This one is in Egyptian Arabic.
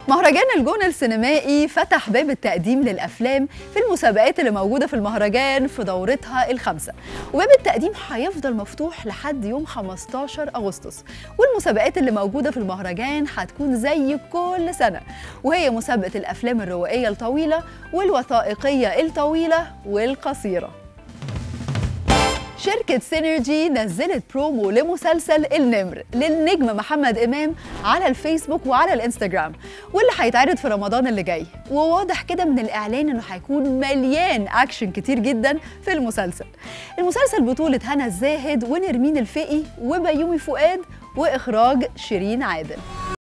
مهرجان الجونة السينمائي فتح باب التقديم للأفلام في المسابقات اللي موجودة في المهرجان في دورتها الخامسة وباب التقديم هيفضل مفتوح لحد يوم 15 أغسطس والمسابقات اللي موجودة في المهرجان هتكون زي كل سنة وهي مسابقة الأفلام الروائية الطويلة والوثائقية الطويلة والقصيرة شركة سينرجي نزلت برومو لمسلسل النمر للنجم محمد إمام على الفيسبوك وعلى الانستجرام واللي هيتعرض في رمضان اللي جاي وواضح كده من الإعلان إنه هيكون مليان أكشن كتير جدا في المسلسل المسلسل بطولة هنا الزاهد ونرمين الفقي وبيومي فؤاد وإخراج شيرين عادل